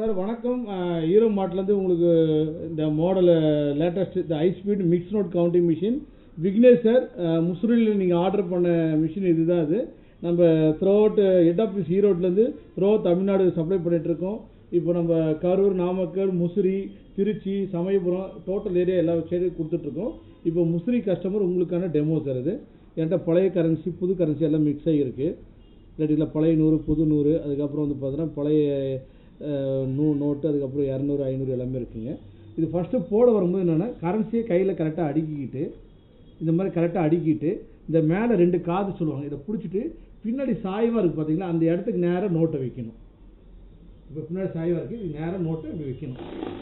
Sir வணக்கம் அஹ், hero மார்ட்லேருந்து உங்களுக்கு இந்த மாடல் லேட்டஸ்ட் இந்த high speed mix note counting machine Vignesh sir முசுரியில் நீங்கள் ஆர்டர் பண்ண மிஷின் இதுதான் இது நம்ம throw out head office ஈரோட்லேருந்து throw Tamil Nadu supply பண்ணிகிட்ருக்கோம் இப்போ நம்ம கரூர் நாமக்கல் முசிறி திருச்சி சமயபுரம் டோட்டல் ஏரியா எல்லா சைடு கொடுத்துட்ருக்கோம் இப்போ முசிறி கஸ்டமர் உங்களுக்கான டெமோ சார் இது என்கிட்ட பழைய கரன்சி புது கரன்சி எல்லாம் மிக்ஸ் ஆகிருக்கு இல்லாட்டில பழைய நூறு புது நூறு அதுக்கப்புறம் வந்து பார்த்தீங்கன்னா பழைய அஹ், நூ நோட்டு அதுக்கப்புறம் இரநூறு ஐநூறு எல்லாமே இருக்குங்க இது ஃபஸ்ட்டு போட வரும்போது என்னென்னா கரன்சியை கையில் கரெக்டாக அடுக்கிக்கிட்டு இந்த மாதிரி கரெக்டாக அடுக்கிட்டு இந்த மேலே ரெண்டு காது சொல்லுவாங்க இதை பிடிச்சிட்டு பின்னாடி சாய்வாக இருக்குது பார்த்தீங்களா அந்த இடத்துக்கு நேராக நோட்டை வைக்கணும் இப்போ பின்னாடி சாய்வாக இருக்குது இது நேராக நோட்டை இப்படி வைக்கணும்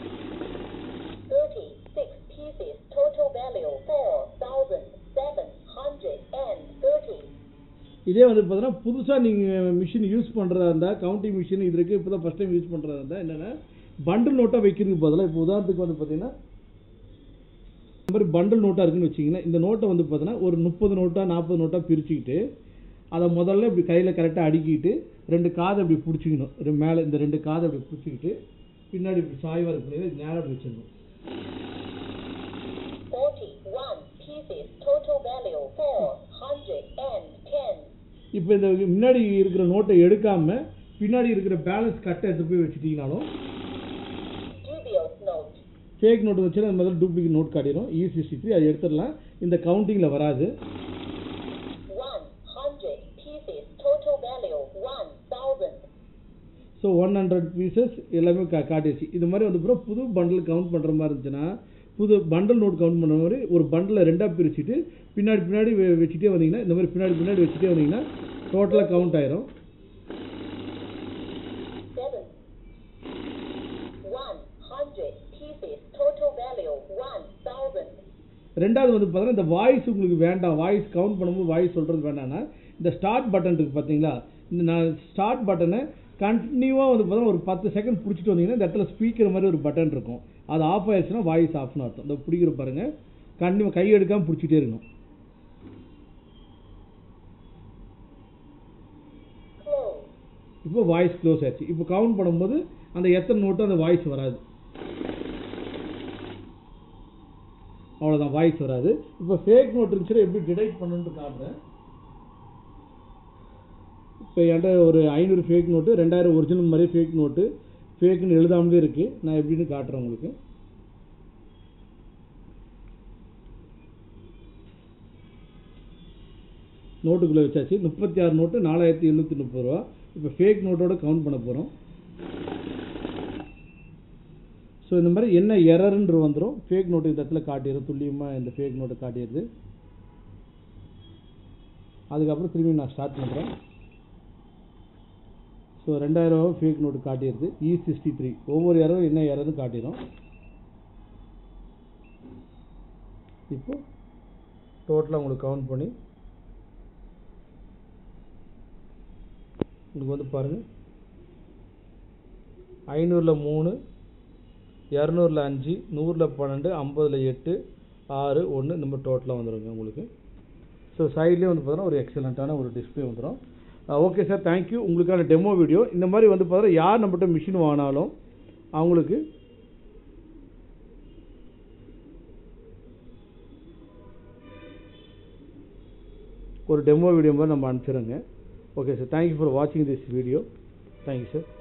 36 pieces, total value 4,730. இதே வந்து பார்த்தீங்கன்னா புதுசாக நீங்கள் மிஷின் யூஸ் பண்ணுறதா இருந்தால் கவுண்டிங் மிஷின் இது இருக்குது இப்போ தான் ஃபஸ்ட் டைம் யூஸ் பண்ணுறதா இருந்தால் என்னென்னா பண்டில் நோட்டாக வைக்கிறதுக்கு பதிலாக இப்போ உதாரணத்துக்கு வந்து பார்த்தீங்கன்னா இந்த மாதிரி பண்டில் நோட்டாக இருக்குன்னு வச்சிங்கன்னா இந்த நோட்டை வந்து பார்த்தீங்கன்னா ஒரு முப்பது நோட்டாக நாற்பது நோட்டாக பிரிச்சுக்கிட்டு அதை முதல்ல இப்படி கையில் கரெக்டாக அடுக்கிட்டு ரெண்டு காதை இப்படி பிடிச்சிக்கணும் ரெ- மேலே இந்த ரெண்டு காதை இப்படி பிடிச்சிக்கிட்டு பின்னாடி இப்படி சாய்வாக இருக்கு நேராக இப்படி வச்சிடணும் 41 pieces, total value 410. இப்போ இந்த முன்னாடி இருக்கிற நோட்டை எடுக்காம பின்னாடி இருக்கிற பேலன்ஸ் கட்டை எடுத்து போய் வச்சுட்டீங்கனாலும் Dubious note. ஃபேக் நோட் வச்சுன்னா அது முதல்ல டூப்ளிகேட் நோட் காட்டிடும் இ சிக்ஸ்டி த்ரீ அது எடுத்துடலாம் இந்த கவுண்டிங்கில் வராது 100 pieces, total value 1,000. So one hundred pieces எல்லாமே கா காட்டிடுச்சு இது மாதிரி வந்து அப்புறம் புது பண்டில் கவுண்ட் பண்ணுற மாதிரி இருந்துச்சுன்னா புது பண்டில் நோட் கவுண்ட் பண்ணுற மாதிரி ஒரு பண்டிலை ரெண்டாக பிரிச்சுட்டு பின்னாடி பின்னாடி வெ- வச்சுட்டே வந்தீங்கன்னா இந்த மாதிரி பின்னாடி பின்னாடி வச்சுட்டே வந்தீங்கன்னா டோட்டலாக கவுண்ட் ஆயிரும் 7. 100 pieces, total value 1,000. ரெண்டாவது வந்து பார்த்தீங்கன்னா இந்த வாய்ஸ் உங்களுக்கு வேண்டாம் வாய்ஸ் கவுண்ட் பண்ணும்போது வாய்ஸ் சொல்கிறது வேண்டாம்னா இந்த ஸ்டார்ட் பட்டன் இருக்குது பார்த்தீங்களா இந்த நான் ஸ்டார்ட் பட்டனை கண்டினியூவாக வந்து பார்த்தீங்கன்னா ஒரு பத்து செகண்ட் பிடிச்சிட்டு வந்தீங்கன்னா இந்த இடத்துல ஸ்பீக்கர் மாதிரி ஒரு பட்டன் இருக்கும் அது ஆஃப் ஆயிடுச்சுன்னா வாய்ஸ் ஆஃப்னு அர்த்தம் இந்த பிடிக்கிற பாருங்கள் கண்டினியூ கை எடுக்காமல் பிடிச்சிட்டே இருக்கணும் Close. இப்போ வாய்ஸ் க்ளோஸ் ஆயிடுச்சு இப்போ கவுண்ட் பண்ணும்போது அந்த எத்தனை நோட்டோ அந்த வாய்ஸ் வராது அவ்வளோதான் வாய்ஸ் வராது இப்போ ஃபேக் நோட் இருந்துச்சுன்னா எப்படி டிடெக்ட் பண்ணணுன்ட்டு காட்டுறேன் இப்போ என்கிட்ட ஒரு ஐநூறு ஃபேக் நோட்டு ரெண்டாயிரம் ஒரிஜினல் மாதிரி ஃபேக் நோட்டு ஃபேக்குன்னு எழுதாமலே இருக்குது நான் எப்படின்னு காட்டுறேன் உங்களுக்கு நோட்டுக்குள்ளே வச்சாச்சு முப்பத்தி ஆறு நோட்டு நாலாயிரத்தி எழுநூற்றி முப்பது ரூபா இப்போ ஃபேக் நோட்டோட கவுண்ட் பண்ண போகிறோம் ஸோ இந்த மாதிரி என்ன எரர்ன்ற வந்துடும் ஃபேக் நோட்டு இந்த இடத்துல காட்டிடும் துல்லியமாக இந்த ஃபேக் நோட்டை காட்டிடுது அதுக்கப்புறம் திரும்பி நான் ஸ்டார்ட் பண்ணுறேன் ஸோ ரெண்டாயிரம் ரூபா ஃபேக் நோட்டு காட்டிடுது இ சிக்ஸ்டி த்ரீ ஒவ்வொரு எரரும் என்ன எரர்னு காட்டிடும் இப்போ டோட்டலாக உங்களுக்கு கவுண்ட் பண்ணி உங்களுக்கு வந்து பாருங்கள் ஐநூறில் மூணு இரநூறுல அஞ்சு நூறில் பன்னெண்டு ஐம்பதில் எட்டு ஆறு ஒன்று இந்த மாதிரி டோட்டலாக வந்துடுங்க உங்களுக்கு ஸோ சைட்லேயே வந்து பார்த்தீங்கன்னா ஒரு எக்ஸலண்ட்டான ஒரு டிஸ்பிளே வந்துடும் ஓகே சார் தேங்க்யூ உங்களுக்கான டெமோ வீடியோ இந்த மாதிரி வந்து பார்த்தீங்கன்னா யார் நம்மகிட்ட மிஷின் வாங்கினாலும் அவங்களுக்கு ஒரு டெமோ வீடியோ மாதிரி நம்ம அனுப்பிச்சிடுங்க ஓகே சார் தேங்க்யூ ஃபார் வாட்சிங் திஸ் வீடியோ தேங்க்யூ சார்